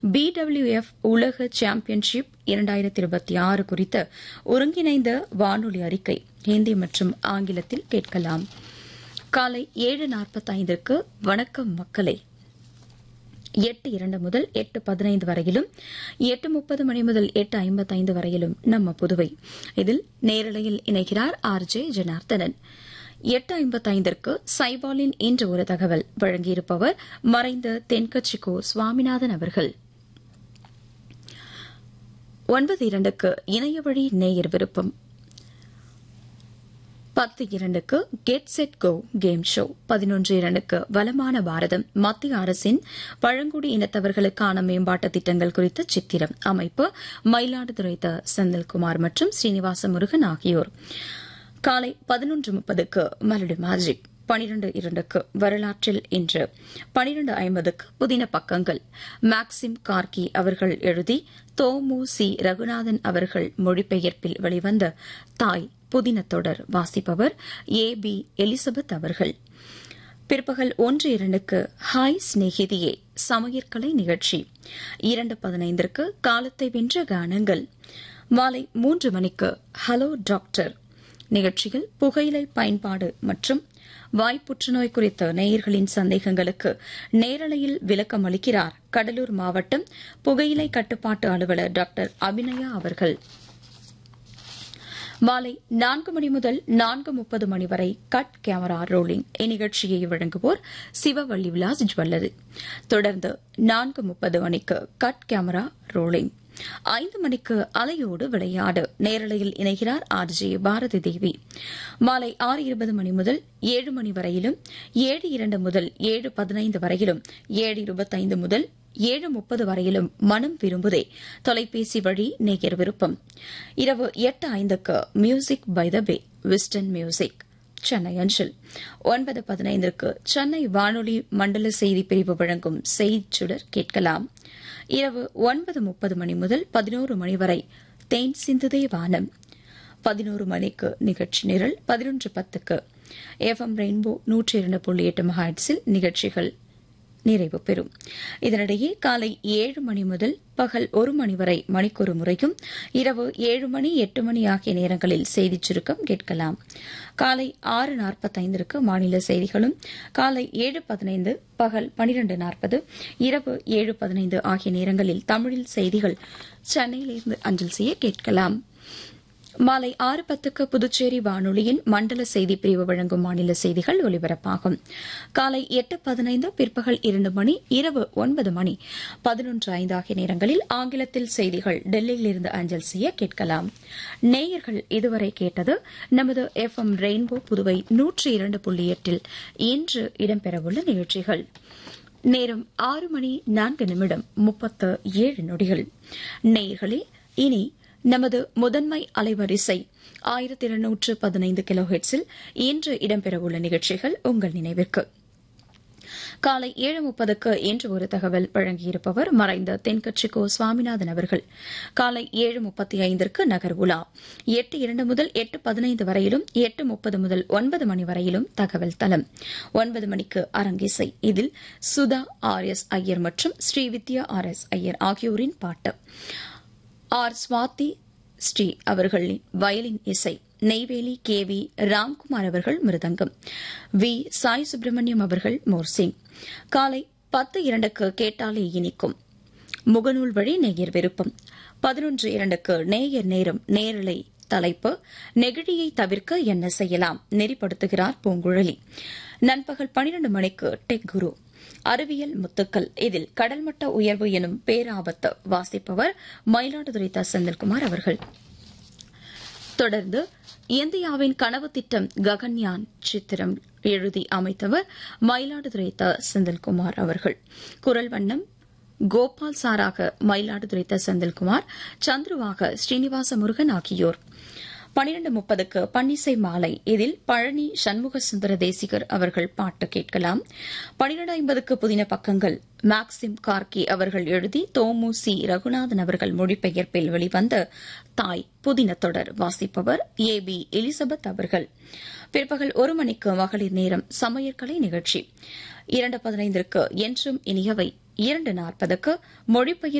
BWF உலக championship இரண்டாயிரத்தி இருபத்தி ஆறு குறித்த ஒருங்கிணைந்த வானொலி அறிக்கை ஹிந்தி மற்றும் ஆங்கிலத்தில் கேட்கலாம் காலை ஏழு நாற்பத்தைந்திற்கு வணக்கம் மக்களே எட்டு இரண்டு முதல் எட்டு பதினைந்து வரையிலும் எட்டு முப்பது மணி முதல் எட்டு ஐம்பத்தைந்து வரையிலும் நம்ம புதுவை இதில் நேரலையில் இணைகிறார் ஆர் ஜே ஜனார்த்தனன் எட்டு ஐம்பத்தைந்திற்கு சைபாலின் இன்று ஒரு தகவல் வழங்கியிருப்பவர் மறைந்த தென்கட்சிக்கோ சுவாமிநாதன் அவர்கள் ஒன்பது இரண்டுக்கு இணையவழி நேயர் விருப்பம் பத்து இரண்டுக்கு get set go game show பதினொன்று இரண்டுக்கு வளமான பாரதம் மத்திய அரசின் பழங்குடி இனத்தவர்களுக்கான மேம்பாட்டு திட்டங்கள் குறித்த சித்திரம் அமைப்பு மயிலாடுதுறை த செந்தில்குமார் மற்றும் ஸ்ரீனிவாச முருகன் ஆகியோர் காலை பதினொன்று முப்பதுக்கு மலடு மேஜிக் பனிரெண்டு இரண்டுக்கு வரலாற்றில் இன்று பனிரெண்டு ஐம்பதுக்கு புதின பக்கங்கள் மேக்சிம் கார்கி அவர்கள் எழுதி தோமு சி ரகுநாதன் அவர்கள் மொழிபெயர்ப்பில் வெளிவந்த தாய் புதின தொடர் வாசிப்பவர் ஏ பி எலிசபெத் அவர்கள் பிற்பகல் ஒன்று இரண்டுக்கு ஹாய் சிநேகிதியே சமையற்கலை நிகழ்ச்சி இரண்டு பதினைந்திற்கு காலத்தை வென்ற கானங்கள் மாலை மூன்று மணிக்கு ஹலோ டாக்டர் நிகழ்ச்சியில் புகையிலை பயன்பாடு மற்றும் வாய் புற்றுநோய் குறித்த நேயர்களின் சந்தேகங்களுக்கு நேரலையில் விளக்கம் அளிக்கிறார் கடலூர் மாவட்டம் புகையிலை கட்டுப்பாட்டு அலுவலர் டாக்டர் அபிநயா அவர்கள் மாலை நான்கு மணி முதல் நான்கு முப்பது மணி வரை கட் கேமரா ரோலிங் இந்நிகழ்ச்சியை வழங்குவோர் சிவவள்ளி விலாஸ் ஜுவல்லரி தொடர்ந்து நான்கு முப்பது மணிக்கு கட் கேமரா ரோலிங் ஐந்து மணிக்கு அலையோடு விளையாடு நேரலையில் இணைகிறார் ஆர் ஜே பாரதி தேவி மாலை ஆறு இருபது மணி முதல் ஏழு மணி வரையிலும் ஏழு இரண்டு முதல் ஏழு பதினைந்து வரையிலும் ஏழு இருபத்தைந்து முதல் ஏழு முப்பது வரையிலும் மனம் விரும்புதே தொலைபேசி வழி நேயர் விருப்பம் இரவு எட்டு ஐந்துக்கு music by the bay western music Chennai அஞ்சல் ஒன்பது பதினைந்திற்கு சென்னை வானொலி மண்டல செய்தி பிரிவு வழங்கும் செய்திச்சுடர் கேட்கலாம் இரவு ஒன்பது முப்பது மணி முதல் பதினோரு மணி வரை தேன் சிந்துதே வானம் பதினோரு மணிக்கு நிகழ்ச்சி நிரல் பதினொன்று பத்துக்கு எஃப் எம் ரெயின்போ நூற்றி இரண்டு புள்ளி எட்டு மஹாட்ஸில் நிகழ்ச்சிகள் நிறைவு பெறும் இதனிடையே காலை ஏழு மணி முதல் பகல் ஒரு மணி வரை மணிக்கொரு முறையும் இரவு ஏழு மணி எட்டு மணி ஆகிய நேரங்களில் செய்திச் சுருக்கம் கேட்கலாம் காலை ஆறு நாற்பத்தைந்திற்கு மாநில செய்திகளும் காலை ஏழு பதினைந்து பகல் பனிரெண்டு நாற்பது இரவு ஏழு பதினைந்து ஆகிய நேரங்களில் தமிழில் செய்திகள் சென்னையிலிருந்து அஞ்சல் செய்ய கேட்கலாம் மாலை ஆறு பத்துக்கு புதுச்சேரி வானொலியின் மண்டல செய்தி பிரிவு வழங்கும் மாநில செய்திகள் ஒலிபரப்பாகும் காலை எட்டு பதினைந்து பிற்பகல் இரண்டு மணி இரவு ஒன்பது மணி பதினொன்று ஐந்து ஆகிய நேரங்களில் ஆங்கிலத்தில் செய்திகள் டெல்லியிலிருந்து அஞ்சல் செய்ய கேட்கலாம் நேயர்கள் இதுவரை கேட்டது நமது எஃப் எம் ரெயின்போ புதுவை நூற்றி இரண்டு புள்ளி எட்டில் இன்று இடம்பெறவுள்ள நிகழ்ச்சிகள் நேரம் ஆறு மணி நான்கு நிமிடம் முப்பத்து ஏழு நொடிகள் நேயர்களே இனி நமது முதன்மை அலைவரிசை ஆயிரத்தி இருநூற்று பதினைந்து கிலோ ஹெட்ஸில் இன்று இடம்பெறவுள்ள நிகழ்ச்சிகள் உங்கள் நினைவிற்கு காலை ஏழு முப்பதுக்கு இன்று ஒரு தகவல் வழங்கியிருப்பவர் மறைந்த தென்கட்சிக்கோ சுவாமிநாதன் அவர்கள் காலை ஏழு முப்பத்தி ஐந்திற்கு நகர் உலா எட்டு இரண்டு முதல் எட்டு பதினைந்து வரையிலும் எட்டு முப்பது முதல் ஒன்பது மணி வரையிலும் தகவல் தளம் ஒன்பது மணிக்கு அரங்கிசை இதில் சுதா ஆர் எஸ் ஐயர் மற்றும் ஸ்ரீவித்யா ஆர் எஸ் ஐயர் ஆகியோரின் பாட்டு ஆர் சுவாதி ஸ்ரீ அவர்களின் வயலின் இசை நெய்வேலி கே வி ராம்குமார் அவர்கள் மிருதங்கம் வி சாய் சுப்பிரமணியம் அவர்கள் மோர்சிங் காலை பத்து இரண்டுக்கு கேட்டாலே இனிக்கும் முகநூல் வழி நேயர் விருப்பம் பதினொன்று இரண்டுக்கு நேயர் நேரம் நேரலை தலைப்பு நெகிழியை தவிர்க்க என்ன செய்யலாம் நெறிப்படுத்துகிறார் பூங்குழலி நண்பகல் பனிரண்டு மணிக்கு டெக் குரு அறிவியல் முத்துக்கள் இதில் கடல்மட்ட உயர்வு எனும் பேராபத்து வாசிப்பவர் மயிலாடுதுறை த செந்தில்குமார் அவர்கள் தொடர்ந்து இந்தியாவின் கனவு திட்டம் ககன்யான் சித்திரம் எழுதி அமைத்தவர் மயிலாடுதுறை த செந்தில்குமார் அவர்கள் குரல் வண்ணம் கோபால் சாராக மயிலாடுதுறை த செந்தில்குமார் சந்துருவாக ஸ்ரீனிவாச முருகன் ஆகியோர் பனிரண்டு முப்பதுக்கு பன்னிசை மாலை இதில் பழனி சண்முக சுந்தர தேசிகர் அவர்கள் பாட்டு கேட்கலாம் பனிரெண்டு ஐம்பதுக்கு புதின பக்கங்கள் மேக்சிம் கார்கி அவர்கள் எழுதி தோமு சி ரகுநாதன் அவர்கள் மொழிபெயர்ப்பில் வெளிவந்த தாய் புதின தொடர் வாசிப்பவர் ஏ பி எலிசபெத் அவர்கள் பிற்பகல் ஒரு மணிக்கு மகளிர் நேரம் சமையற்கலை நிகழ்ச்சி இரண்டு பதினைந்திற்கு என்றும் இனியவை இரண்டு நாற்பதுக்கு மொழிப்பயிர்